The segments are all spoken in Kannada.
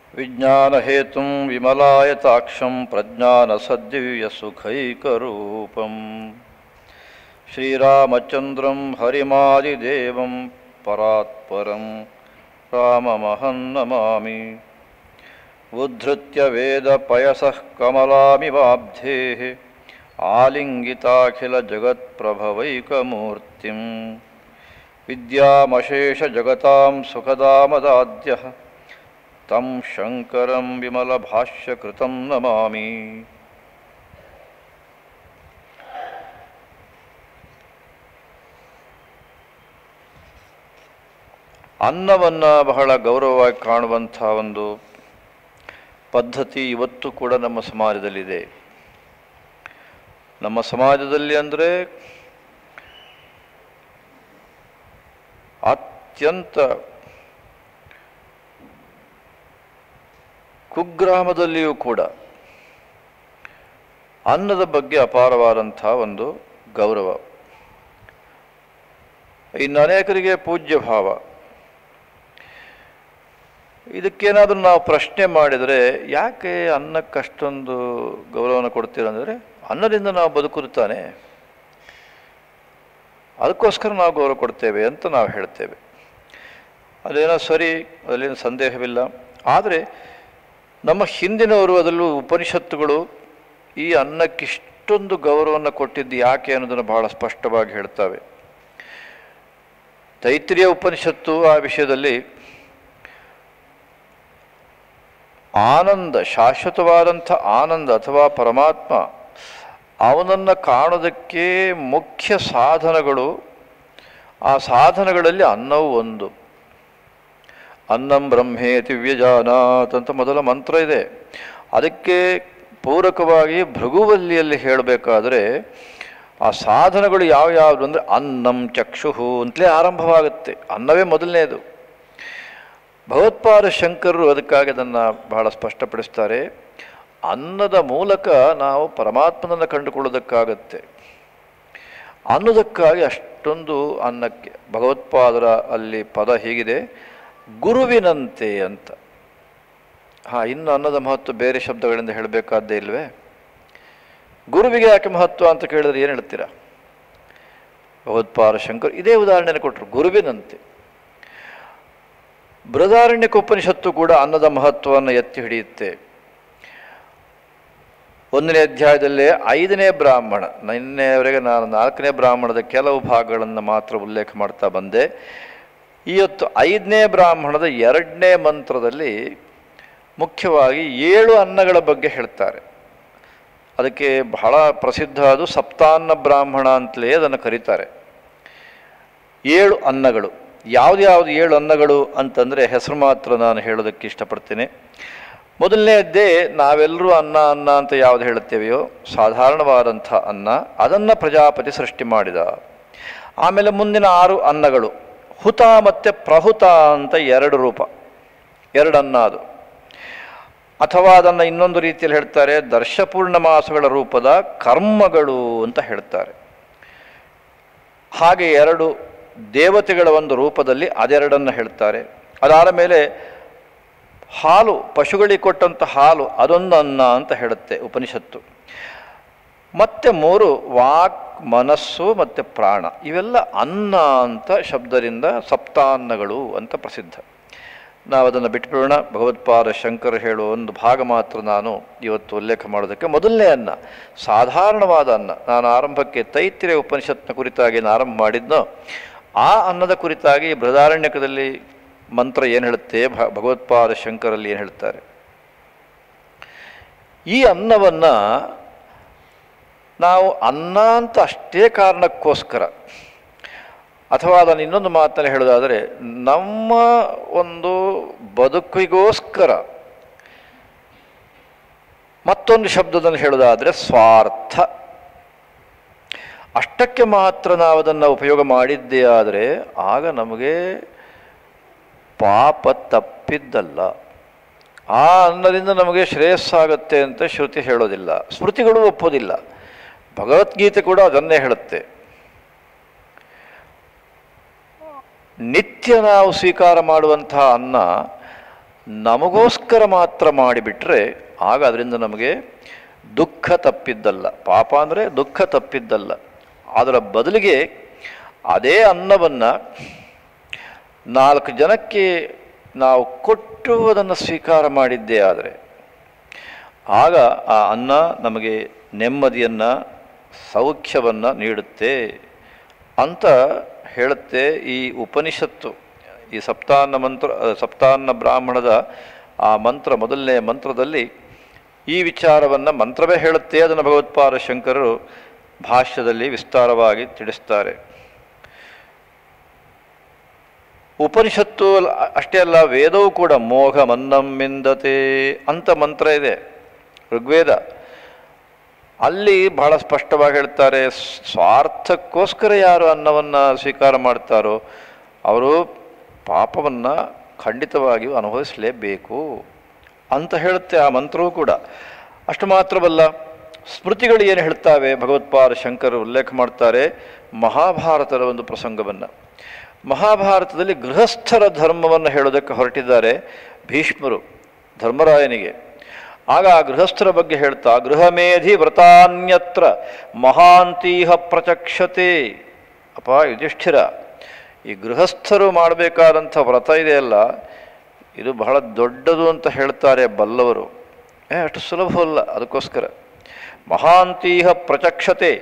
विज्ञानहेतुं विमलायताक्षं प्रज्ञानसद्दिव्यसुखैकरूपं श्रीरामचन्द्रं हरिमादिदेवं परात्परं राममहं नमामि उद्धृत्य वेदपयसः कमलामिवाब्धेः आलिङ्गिताखिलजगत्प्रभवैकमूर्तिं विद्यामशेषजगतां सुखदामदाद्यः तं शङ्करं विमलभाष्यकृतं नमामि ಅನ್ನವನ್ನು ಬಹಳ ಗೌರವವಾಗಿ ಕಾಣುವಂಥ ಒಂದು ಪದ್ಧತಿ ಇವತ್ತು ಕೂಡ ನಮ್ಮ ಸಮಾಜದಲ್ಲಿದೆ ನಮ್ಮ ಸಮಾಜದಲ್ಲಿ ಅಂದರೆ ಅತ್ಯಂತ ಕುಗ್ರಾಮದಲ್ಲಿಯೂ ಕೂಡ ಅನ್ನದ ಬಗ್ಗೆ ಅಪಾರವಾದಂಥ ಒಂದು ಗೌರವ ಇನ್ನು ಅನೇಕರಿಗೆ ಪೂಜ್ಯ ಭಾವ ಇದಕ್ಕೇನಾದರೂ ನಾವು ಪ್ರಶ್ನೆ ಮಾಡಿದರೆ ಯಾಕೆ ಅನ್ನಕ್ಕೆ ಅಷ್ಟೊಂದು ಗೌರವನ ಕೊಡ್ತೀರಂದರೆ ಅನ್ನದಿಂದ ನಾವು ಬದುಕುತ್ತಾನೆ ಅದಕ್ಕೋಸ್ಕರ ನಾವು ಗೌರವ ಕೊಡ್ತೇವೆ ಅಂತ ನಾವು ಹೇಳ್ತೇವೆ ಅದೇನೋ ಸರಿ ಅದರಲ್ಲೇನು ಸಂದೇಹವಿಲ್ಲ ಆದರೆ ನಮ್ಮ ಹಿಂದಿನವರು ಅದರಲ್ಲೂ ಉಪನಿಷತ್ತುಗಳು ಈ ಅನ್ನಕ್ಕಿಷ್ಟೊಂದು ಗೌರವವನ್ನು ಕೊಟ್ಟಿದ್ದು ಯಾಕೆ ಅನ್ನೋದನ್ನು ಬಹಳ ಸ್ಪಷ್ಟವಾಗಿ ಹೇಳ್ತವೆ ತೈತ್ರಿಯ ಉಪನಿಷತ್ತು ಆ ವಿಷಯದಲ್ಲಿ ಆನಂದ ಶಾಶ್ವತವಾದಂಥ ಆನಂದ ಅಥವಾ ಪರಮಾತ್ಮ ಅವನನ್ನು ಕಾಣೋದಕ್ಕೆ ಮುಖ್ಯ ಸಾಧನಗಳು ಆ ಸಾಧನಗಳಲ್ಲಿ ಅನ್ನವು ಒಂದು ಅನ್ನಂ ಬ್ರಹ್ಮೇತಿ ವ್ಯಜಾನಾತ್ ಅಂತ ಮೊದಲ ಮಂತ್ರ ಇದೆ ಅದಕ್ಕೆ ಪೂರಕವಾಗಿ ಭೃಗುವಲ್ಲಿಯಲ್ಲಿ ಹೇಳಬೇಕಾದ್ರೆ ಆ ಸಾಧನಗಳು ಯಾವ್ಯಾವುದು ಅಂದರೆ ಅನ್ನಂ ಚಕ್ಷುಹು ಅಂತಲೇ ಆರಂಭವಾಗುತ್ತೆ ಅನ್ನವೇ ಮೊದಲನೇದು ಭಗವತ್ಪಾದ ಶಂಕರರು ಅದಕ್ಕಾಗಿ ಅದನ್ನು ಬಹಳ ಸ್ಪಷ್ಟಪಡಿಸ್ತಾರೆ ಅನ್ನದ ಮೂಲಕ ನಾವು ಪರಮಾತ್ಮನನ್ನು ಕಂಡುಕೊಳ್ಳೋದಕ್ಕಾಗತ್ತೆ ಅನ್ನೋದಕ್ಕಾಗಿ ಅಷ್ಟೊಂದು ಅನ್ನಕ್ಕೆ ಭಗವತ್ಪಾದರ ಅಲ್ಲಿ ಪದ ಹೀಗಿದೆ ಗುರುವಿನಂತೆ ಅಂತ ಹಾಂ ಇನ್ನು ಅನ್ನದ ಮಹತ್ವ ಬೇರೆ ಶಬ್ದಗಳಿಂದ ಹೇಳಬೇಕಾದ್ದೇ ಇಲ್ವೇ ಗುರುವಿಗೆ ಯಾಕೆ ಮಹತ್ವ ಅಂತ ಕೇಳಿದ್ರೆ ಏನು ಹೇಳ್ತೀರಾ ಭಗವತ್ಪಾದ ಶಂಕರ್ ಇದೇ ಉದಾಹರಣೆಯನ್ನು ಕೊಟ್ಟರು ಗುರುವಿನಂತೆ ಬೃಹದಾರಣ್ಯಕೋಪನಿಷತ್ತು ಕೂಡ ಅನ್ನದ ಮಹತ್ವವನ್ನು ಎತ್ತಿ ಹಿಡಿಯುತ್ತೆ ಒಂದನೇ ಅಧ್ಯಾಯದಲ್ಲೇ ಐದನೇ ಬ್ರಾಹ್ಮಣ ನಿನ್ನೆವರೆಗೆ ನಾನು ನಾಲ್ಕನೇ ಬ್ರಾಹ್ಮಣದ ಕೆಲವು ಭಾಗಗಳನ್ನು ಮಾತ್ರ ಉಲ್ಲೇಖ ಮಾಡ್ತಾ ಬಂದೆ ಇವತ್ತು ಐದನೇ ಬ್ರಾಹ್ಮಣದ ಎರಡನೇ ಮಂತ್ರದಲ್ಲಿ ಮುಖ್ಯವಾಗಿ ಏಳು ಅನ್ನಗಳ ಬಗ್ಗೆ ಹೇಳ್ತಾರೆ ಅದಕ್ಕೆ ಬಹಳ ಪ್ರಸಿದ್ಧ ಅದು ಸಪ್ತಾನ್ನ ಬ್ರಾಹ್ಮಣ ಅಂತಲೇ ಅದನ್ನು ಕರೀತಾರೆ ಏಳು ಅನ್ನಗಳು ಯಾವ್ದು ಏಳು ಅನ್ನಗಳು ಅಂತಂದರೆ ಹೆಸರು ಮಾತ್ರ ನಾನು ಹೇಳೋದಕ್ಕೆ ಇಷ್ಟಪಡ್ತೇನೆ ಮೊದಲನೇದ್ದೇ ನಾವೆಲ್ಲರೂ ಅನ್ನ ಅನ್ನ ಅಂತ ಯಾವುದು ಹೇಳುತ್ತೇವೆಯೋ ಸಾಧಾರಣವಾದಂಥ ಅನ್ನ ಅದನ್ನು ಪ್ರಜಾಪತಿ ಸೃಷ್ಟಿ ಮಾಡಿದ ಆಮೇಲೆ ಮುಂದಿನ ಆರು ಅನ್ನಗಳು ಹುತ ಮತ್ತು ಪ್ರಹುತ ಅಂತ ಎರಡು ರೂಪ ಎರಡು ಅನ್ನ ಅದು ಅಥವಾ ಅದನ್ನು ಇನ್ನೊಂದು ರೀತಿಯಲ್ಲಿ ಹೇಳ್ತಾರೆ ದರ್ಶಪೂರ್ಣ ಮಾಸಗಳ ರೂಪದ ಕರ್ಮಗಳು ಅಂತ ಹೇಳ್ತಾರೆ ಹಾಗೆ ಎರಡು ದೇವತೆಗಳ ಒಂದು ರೂಪದಲ್ಲಿ ಅದೆರಡನ್ನು ಹೇಳ್ತಾರೆ ಅದಾದ ಮೇಲೆ ಹಾಲು ಪಶುಗಳಿಗೆ ಕೊಟ್ಟಂಥ ಹಾಲು ಅದೊಂದು ಅನ್ನ ಅಂತ ಹೇಳುತ್ತೆ ಉಪನಿಷತ್ತು ಮತ್ತೆ ಮೂರು ವಾಕ್ ಮನಸ್ಸು ಮತ್ತು ಪ್ರಾಣ ಇವೆಲ್ಲ ಅನ್ನ ಅಂತ ಶಬ್ದದಿಂದ ಸಪ್ತಾನ್ನಗಳು ಅಂತ ಪ್ರಸಿದ್ಧ ನಾವು ಅದನ್ನು ಬಿಟ್ಬಿಡೋಣ ಭಗವತ್ಪಾದ ಶಂಕರ್ ಹೇಳುವ ಒಂದು ಭಾಗ ಮಾತ್ರ ನಾನು ಇವತ್ತು ಉಲ್ಲೇಖ ಮಾಡೋದಕ್ಕೆ ಮೊದಲನೇ ಅನ್ನ ಸಾಧಾರಣವಾದ ಅನ್ನ ನಾನು ಆರಂಭಕ್ಕೆ ತೈತ್ರಿಯ ಉಪನಿಷತ್ನ ಕುರಿತಾಗಿ ನಾನು ಆರಂಭ ಮಾಡಿದ್ನೋ ಆ ಅನ್ನದ ಕುರಿತಾಗಿ ಬೃಹದಾರಣ್ಯಕದಲ್ಲಿ ಮಂತ್ರ ಏನು ಹೇಳುತ್ತೆ ಭ ಭಗವತ್ಪಾದ ಶಂಕರಲ್ಲಿ ಏನು ಹೇಳ್ತಾರೆ ಈ ಅನ್ನವನ್ನು ನಾವು ಅನ್ನ ಅಂತ ಅಷ್ಟೇ ಕಾರಣಕ್ಕೋಸ್ಕರ ಅಥವಾ ಅದನ್ನು ಇನ್ನೊಂದು ಮಾತಲ್ಲಿ ಹೇಳೋದಾದರೆ ನಮ್ಮ ಒಂದು ಬದುಕಿಗೋಸ್ಕರ ಮತ್ತೊಂದು ಶಬ್ದದಲ್ಲಿ ಹೇಳೋದಾದರೆ ಸ್ವಾರ್ಥ ಅಷ್ಟಕ್ಕೆ ಮಾತ್ರ ನಾವು ಅದನ್ನು ಉಪಯೋಗ ಮಾಡಿದ್ದೇ ಆದರೆ ಆಗ ನಮಗೆ ಪಾಪ ತಪ್ಪಿದ್ದಲ್ಲ ಆ ಅನ್ನದಿಂದ ನಮಗೆ ಶ್ರೇಯಸ್ಸಾಗತ್ತೆ ಅಂತ ಶ್ರುತಿ ಹೇಳೋದಿಲ್ಲ ಸ್ಮೃತಿಗಳು ಒಪ್ಪೋದಿಲ್ಲ ಭಗವದ್ಗೀತೆ ಕೂಡ ಅದನ್ನೇ ಹೇಳುತ್ತೆ ನಿತ್ಯ ನಾವು ಸ್ವೀಕಾರ ಮಾಡುವಂತಹ ಅನ್ನ ನಮಗೋಸ್ಕರ ಮಾತ್ರ ಮಾಡಿಬಿಟ್ರೆ ಆಗ ಅದರಿಂದ ನಮಗೆ ದುಃಖ ತಪ್ಪಿದ್ದಲ್ಲ ಪಾಪ ಅಂದರೆ ದುಃಖ ತಪ್ಪಿದ್ದಲ್ಲ ಅದರ ಬದಲಿಗೆ ಅದೇ ಅನ್ನವನ್ನು ನಾಲ್ಕು ಜನಕ್ಕೆ ನಾವು ಕೊಟ್ಟು ಅದನ್ನು ಸ್ವೀಕಾರ ಮಾಡಿದ್ದೇ ಆದರೆ ಆಗ ಆ ಅನ್ನ ನಮಗೆ ನೆಮ್ಮದಿಯನ್ನು ಸೌಖ್ಯವನ್ನು ನೀಡುತ್ತೆ ಅಂತ ಹೇಳುತ್ತೆ ಈ ಉಪನಿಷತ್ತು ಈ ಸಪ್ತಾನ್ನ ಮಂತ್ರ ಸಪ್ತಾನ್ನ ಬ್ರಾಹ್ಮಣದ ಆ ಮಂತ್ರ ಮೊದಲನೇ ಮಂತ್ರದಲ್ಲಿ ಈ ವಿಚಾರವನ್ನು ಮಂತ್ರವೇ ಹೇಳುತ್ತೆ ಅದನ್ನು ಭಗವತ್ಪಾದ ಶಂಕರರು ಭಾಷ್ಯದಲ್ಲಿ ವಿಸ್ತಾರವಾಗಿ ತಿಳಿಸ್ತಾರೆ ಉಪನಿಷತ್ತು ಅಲ್ಲ- ಅಷ್ಟೇ ಅಲ್ಲ ವೇದವೂ ಕೂಡ ಮೋಘ ಮನ್ನಮ್ಮಿಂದತೆ ಅಂತ ಮಂತ್ರ ಇದೆ ಋಗ್ವೇದ ಅಲ್ಲಿ ಬಹಳ ಸ್ಪಷ್ಟವಾಗಿ ಹೇಳ್ತಾರೆ ಸ್ವಾರ್ಥಕ್ಕೋಸ್ಕರ ಯಾರು ಅನ್ನವನ್ನು ಸ್ವೀಕಾರ ಮಾಡ್ತಾರೋ ಅವರು ಪಾಪವನ್ನು ಖಂಡಿತವಾಗಿಯೂ ಅನುಭವಿಸಲೇಬೇಕು ಅಂತ ಹೇಳುತ್ತೆ ಆ ಮಂತ್ರವೂ ಕೂಡ ಅಷ್ಟು ಮಾತ್ರವಲ್ಲ ಸ್ಮೃತಿಗಳು ಏನು ಹೇಳ್ತಾವೆ ಭಗವತ್ಪಾದ ಶಂಕರು ಉಲ್ಲೇಖ ಮಾಡ್ತಾರೆ ಮಹಾಭಾರತದ ಒಂದು ಪ್ರಸಂಗವನ್ನು ಮಹಾಭಾರತದಲ್ಲಿ ಗೃಹಸ್ಥರ ಧರ್ಮವನ್ನು ಹೇಳೋದಕ್ಕೆ ಹೊರಟಿದ್ದಾರೆ ಭೀಷ್ಮರು ಧರ್ಮರಾಯನಿಗೆ ಆಗ ಆ ಗೃಹಸ್ಥರ ಬಗ್ಗೆ ಹೇಳ್ತಾ ಗೃಹಮೇಧಿ ವ್ರತಾನ್ಯತ್ರ ಮಹಾಂತೀಹ ಪ್ರಚಕ್ಷತೆ ಅಪ ಯುಧಿಷ್ಠಿರ ಈ ಗೃಹಸ್ಥರು ಮಾಡಬೇಕಾದಂಥ ವ್ರತ ಇದೆಯಲ್ಲ ಇದು ಬಹಳ ದೊಡ್ಡದು ಅಂತ ಹೇಳ್ತಾರೆ ಬಲ್ಲವರು ಏ ಅಷ್ಟು ಸುಲಭವಲ್ಲ ಅದಕ್ಕೋಸ್ಕರ ಮಹಾಂತೀಹ ಪ್ರಚಕ್ಷತೆ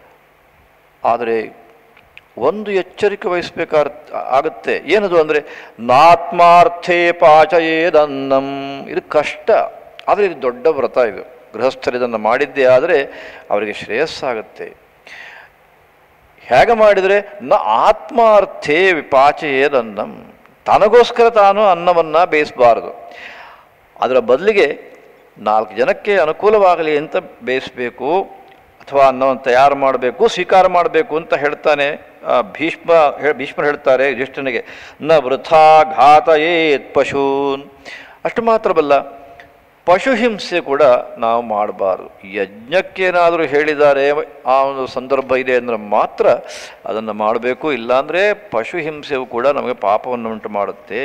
ಆದರೆ ಒಂದು ಎಚ್ಚರಿಕೆ ವಹಿಸಬೇಕಾಗ ಆಗುತ್ತೆ ಏನದು ಅಂದರೆ ನಾತ್ಮಾರ್ಥೇ ಪಾಚಯೇದನ್ನಂ ಇದು ಕಷ್ಟ ಆದರೆ ಇದು ದೊಡ್ಡ ವ್ರತ ಇದು ಗೃಹಸ್ಥರು ಇದನ್ನು ಮಾಡಿದ್ದೇ ಆದರೆ ಅವರಿಗೆ ಶ್ರೇಯಸ್ಸಾಗುತ್ತೆ ಹೇಗೆ ಮಾಡಿದರೆ ನ ಆತ್ಮಾರ್ಥೇ ವಿಪಾಚಯೇದನ್ನಂ ತನಗೋಸ್ಕರ ತಾನು ಅನ್ನವನ್ನು ಬೇಯಿಸಬಾರದು ಅದರ ಬದಲಿಗೆ ನಾಲ್ಕು ಜನಕ್ಕೆ ಅನುಕೂಲವಾಗಲಿ ಅಂತ ಬೇಯಿಸಬೇಕು ಅಥವಾ ಅನ್ನವನ್ನು ತಯಾರು ಮಾಡಬೇಕು ಸ್ವೀಕಾರ ಮಾಡಬೇಕು ಅಂತ ಹೇಳ್ತಾನೆ ಆ, ಭೀಷ್ಮ ಹೇ ಭೀಷ್ಮರು ಹೇಳ್ತಾರೆ ಯುಧಿಷ್ಠನಿಗೆ ನ ವೃಥಾ ಘಾತಯೇತ್ ಪಶೂನ್ ಅಷ್ಟು ಮಾತ್ರವಲ್ಲ ಪಶು ಹಿಂಸೆ ಕೂಡ ನಾವು ಮಾಡಬಾರ್ದು ಯಜ್ಞಕ್ಕೇನಾದರೂ ಹೇಳಿದ್ದಾರೆ ಆ ಒಂದು ಸಂದರ್ಭ ಇದೆ ಅಂದರೆ ಮಾತ್ರ ಅದನ್ನು ಮಾಡಬೇಕು ಇಲ್ಲಾಂದರೆ ಪಶು ಹಿಂಸೆಯು ಕೂಡ ನಮಗೆ ಪಾಪವನ್ನು ಉಂಟು ಮಾಡುತ್ತೆ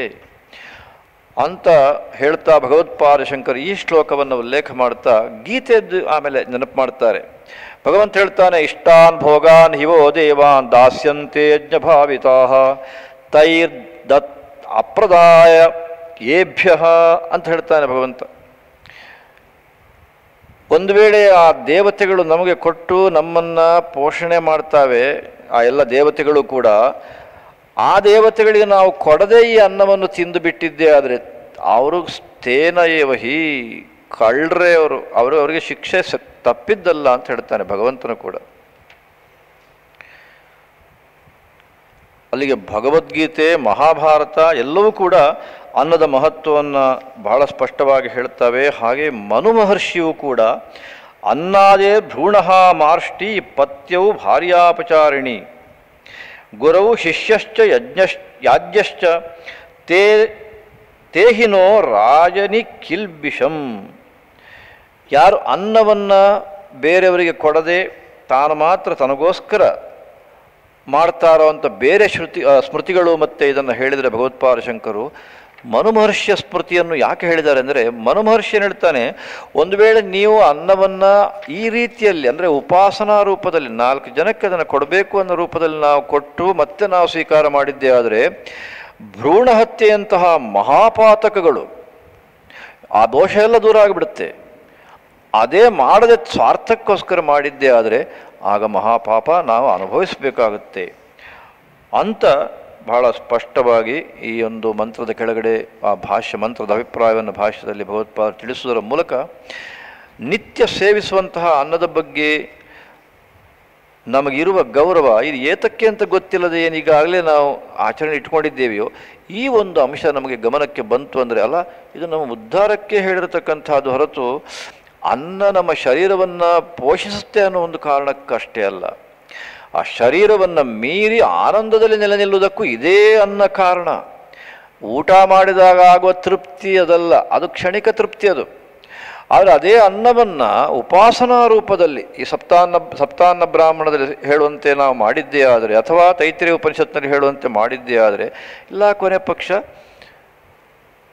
ಅಂತ ಹೇಳ್ತಾ ಭಗವತ್ಪಾದ ಶಂಕರ್ ಈ ಶ್ಲೋಕವನ್ನು ಉಲ್ಲೇಖ ಮಾಡ್ತಾ ಗೀತೆದ್ದು ಆಮೇಲೆ ನೆನಪು ಮಾಡ್ತಾರೆ ಭಗವಂತ ಹೇಳ್ತಾನೆ ಇಷ್ಟಾನ್ ಭೋಗಾನ್ ಹಿವೋ ದೇವಾನ್ ದಾಸ್ಯಂತೆ ಯಜ್ಞಭಾವಿತಾ ತೈರ್ ದತ್ ಅಪ್ರದಾಯ ಏಭ್ಯ ಅಂತ ಹೇಳ್ತಾನೆ ಭಗವಂತ ಒಂದು ವೇಳೆ ಆ ದೇವತೆಗಳು ನಮಗೆ ಕೊಟ್ಟು ನಮ್ಮನ್ನು ಪೋಷಣೆ ಮಾಡ್ತಾವೆ ಆ ಎಲ್ಲ ದೇವತೆಗಳು ಕೂಡ ಆ ದೇವತೆಗಳಿಗೆ ನಾವು ಕೊಡದೇ ಈ ಅನ್ನವನ್ನು ತಿಂದು ಬಿಟ್ಟಿದ್ದೇ ಆದರೆ ಅವರು ತೇನ ಏವಹಿ ಕಳ್ರೆ ಅವರು ಅವರು ಅವರಿಗೆ ಶಿಕ್ಷೆ ಸ- ತಪ್ಪಿದ್ದಲ್ಲ ಅಂತ ಹೇಳ್ತಾನೆ ಭಗವಂತನು ಕೂಡ ಅಲ್ಲಿಗೆ ಭಗವದ್ಗೀತೆ ಮಹಾಭಾರತ ಎಲ್ಲವೂ ಕೂಡ ಅನ್ನದ ಮಹತ್ವವನ್ನು ಬಹಳ ಸ್ಪಷ್ಟವಾಗಿ ಹೇಳ್ತವೆ ಹಾಗೆ ಮನು ಮಹರ್ಷಿಯೂ ಕೂಡ ಅನ್ನಾದೇ ಭ್ರೂಣ ಮಾರ್ಷ್ಟಿ ಪತ್ಯವು ಭಾರ್ಯಾಪಚಾರಿಣಿ ಗುರವು ಶಿಷ್ಯಶ್ಚ ಯಜ್ಞಶ್ ಯಾಜ್ಯಶ್ಚ ತೇ ತೇಹಿನೋ ರಾಜನಿ ಕಿಲ್ಬಿಷಂ ಯಾರು ಅನ್ನವನ್ನು ಬೇರೆಯವರಿಗೆ ಕೊಡದೆ ತಾನು ಮಾತ್ರ ತನಗೋಸ್ಕರ ಮಾಡ್ತಾರೋ ಅಂತ ಬೇರೆ ಶ್ರುತಿ ಆ, ಸ್ಮೃತಿಗಳು ಮತ್ತು ಇದನ್ನು ಹೇಳಿದರೆ ಭಗವತ್ಪಾದ ಶಂಕರು ಮನುಮಹರ್ಷಿಯ ಸ್ಮೃತಿಯನ್ನು ಯಾಕೆ ಹೇಳಿದ್ದಾರೆ ಅಂದರೆ ಮನುಮಹರ್ಷಿ ಏನು ಹೇಳ್ತಾನೆ ಒಂದು ವೇಳೆ ನೀವು ಅನ್ನವನ್ನು ಈ ರೀತಿಯಲ್ಲಿ ಅಂದರೆ ಉಪಾಸನಾ ರೂಪದಲ್ಲಿ ನಾಲ್ಕು ಜನಕ್ಕೆ ಅದನ್ನು ಕೊಡಬೇಕು ಅನ್ನೋ ರೂಪದಲ್ಲಿ ನಾವು ಕೊಟ್ಟು ಮತ್ತೆ ನಾವು ಸ್ವೀಕಾರ ಮಾಡಿದ್ದೇ ಆದರೆ ಭ್ರೂಣ ಹತ್ಯೆಯಂತಹ ಮಹಾಪಾತಕಗಳು ಆ ದೋಷ ಎಲ್ಲ ದೂರ ಆಗಿಬಿಡುತ್ತೆ ಅದೇ ಮಾಡದೆ ಸ್ವಾರ್ಥಕ್ಕೋಸ್ಕರ ಮಾಡಿದ್ದೇ ಆದರೆ ಆಗ ಮಹಾಪಾಪ ನಾವು ಅನುಭವಿಸಬೇಕಾಗುತ್ತೆ ಅಂತ ಬಹಳ ಸ್ಪಷ್ಟವಾಗಿ ಈ ಒಂದು ಮಂತ್ರದ ಕೆಳಗಡೆ ಆ ಭಾಷ್ಯ ಮಂತ್ರದ ಅಭಿಪ್ರಾಯವನ್ನು ಭಾಷ್ಯದಲ್ಲಿ ಭಗವತ್ಪಾದ ತಿಳಿಸುವುದರ ಮೂಲಕ ನಿತ್ಯ ಸೇವಿಸುವಂತಹ ಅನ್ನದ ಬಗ್ಗೆ ನಮಗಿರುವ ಗೌರವ ಇದು ಏತಕ್ಕೆ ಅಂತ ಗೊತ್ತಿಲ್ಲದೆ ಏನು ಈಗಾಗಲೇ ನಾವು ಆಚರಣೆ ಇಟ್ಕೊಂಡಿದ್ದೇವೆಯೋ ಈ ಒಂದು ಅಂಶ ನಮಗೆ ಗಮನಕ್ಕೆ ಬಂತು ಅಂದರೆ ಅಲ್ಲ ಇದು ನಮ್ಮ ಉದ್ಧಾರಕ್ಕೆ ಹೇಳಿರತಕ್ಕಂಥದ್ದು ಹೊರತು ಅನ್ನ ನಮ್ಮ ಶರೀರವನ್ನು ಪೋಷಿಸುತ್ತೆ ಅನ್ನೋ ಒಂದು ಕಾರಣಕ್ಕಷ್ಟೇ ಅಲ್ಲ ಆ ಶರೀರವನ್ನು ಮೀರಿ ಆನಂದದಲ್ಲಿ ನೆಲೆ ನಿಲ್ಲುವುದಕ್ಕೂ ಇದೇ ಅನ್ನ ಕಾರಣ ಊಟ ಮಾಡಿದಾಗ ಆಗುವ ತೃಪ್ತಿ ಅದಲ್ಲ ಅದು ಕ್ಷಣಿಕ ತೃಪ್ತಿ ಅದು ಆದರೆ ಅದೇ ಅನ್ನವನ್ನು ಉಪಾಸನಾ ರೂಪದಲ್ಲಿ ಈ ಸಪ್ತಾನ್ನ ಸಪ್ತಾನ್ನ ಬ್ರಾಹ್ಮಣದಲ್ಲಿ ಹೇಳುವಂತೆ ನಾವು ಮಾಡಿದ್ದೇ ಆದರೆ ಅಥವಾ ತೈತ್ರಿಯ ಉಪನಿಷತ್ನಲ್ಲಿ ಹೇಳುವಂತೆ ಮಾಡಿದ್ದೇ ಆದರೆ ಇಲ್ಲ ಕೊನೆ ಪಕ್ಷ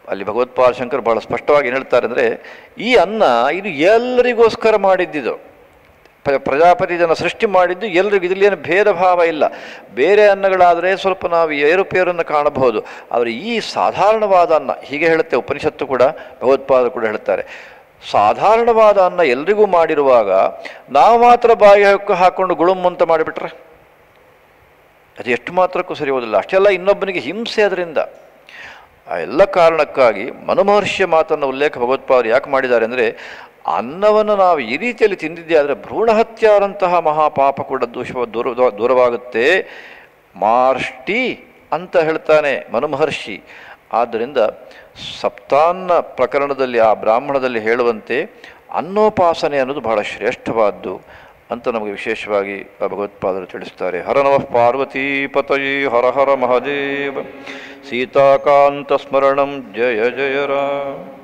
ಅಲ್ಲಿ ಭಗವತ್ಪಾದ ಶಂಕರ್ ಬಹಳ ಸ್ಪಷ್ಟವಾಗಿ ಏನು ಹೇಳ್ತಾರೆ ಅಂದರೆ ಈ ಅನ್ನ ಇದು ಎಲ್ಲರಿಗೋಸ್ಕರ ಮಾಡಿದ್ದಿದು ಪ- ಪ್ರಜಾಪತಿ ಇದನ್ನು ಸೃಷ್ಟಿ ಮಾಡಿದ್ದು ಎಲ್ರಿಗೂ ಇದರಲ್ಲಿ ಏನು ಭೇದ ಭಾವ ಇಲ್ಲ ಬೇರೆ ಅನ್ನಗಳಾದರೆ ಸ್ವಲ್ಪ ನಾವು ಏರುಪೇರನ್ನು ಕಾಣಬಹುದು ಆದರೆ ಈ ಸಾಧಾರಣವಾದ ಅನ್ನ ಹೀಗೆ ಹೇಳುತ್ತೆ ಉಪನಿಷತ್ತು ಕೂಡ ಭಗವತ್ಪಾದ ಕೂಡ ಹೇಳ್ತಾರೆ ಸಾಧಾರಣವಾದ ಅನ್ನ ಎಲ್ರಿಗೂ ಮಾಡಿರುವಾಗ ನಾವು ಮಾತ್ರ ಬಾಯಿ ಹಾಕಿ ಹಾಕ್ಕೊಂಡು ಗುಳುಮ್ ಅಂತ ಮಾಡಿಬಿಟ್ರೆ ಅದು ಎಷ್ಟು ಮಾತ್ರಕ್ಕೂ ಸರಿ ಹೋದಿಲ್ಲ ಅಷ್ಟೆಲ್ಲ ಇನ್ನೊಬ್ಬನಿಗೆ ಹಿಂಸೆ ಅದರಿಂದ ಆ ಎಲ್ಲ ಕಾರಣಕ್ಕಾಗಿ ಮನುಮಹರ್ಷಿಯ ಮಾತನ್ನು ಉಲ್ಲೇಖ ಭಗವತ್ಪಾದರು ಯಾಕೆ ಮಾಡಿದ್ದಾರೆ ಅಂದರೆ ಅನ್ನವನ್ನು ನಾವು ಈ ರೀತಿಯಲ್ಲಿ ತಿಂದಿದ್ದೆ ಆದರೆ ಭ್ರೂಣಹತ್ಯಾರಂತಹ ಮಹಾಪಾಪ ಕೂಡ ದೋಷ ದೂರ ದೂರವಾಗುತ್ತೆ ಮಾರ್ಷ್ಟಿ ಅಂತ ಹೇಳ್ತಾನೆ ಮನುಮಹರ್ಷಿ ಆದ್ದರಿಂದ ಸಪ್ತಾನ್ನ ಪ್ರಕರಣದಲ್ಲಿ ಆ ಬ್ರಾಹ್ಮಣದಲ್ಲಿ ಹೇಳುವಂತೆ ಅನ್ನೋಪಾಸನೆ ಅನ್ನೋದು ಬಹಳ ಶ್ರೇಷ್ಠವಾದ್ದು ಅಂತ ನಮಗೆ ವಿಶೇಷವಾಗಿ ಆ ಭಗವತ್ಪಾದರು ತಿಳಿಸ್ತಾರೆ ಹರ ನಮಃ ಪಾರ್ವತೀ ಪತಯೇ ಹರ ಹರ ಮಹದೇವ ಸೀತಾಕಾಂತ ಸ್ಮರಣಂ ಜಯ ಜಯ ರಾಮ್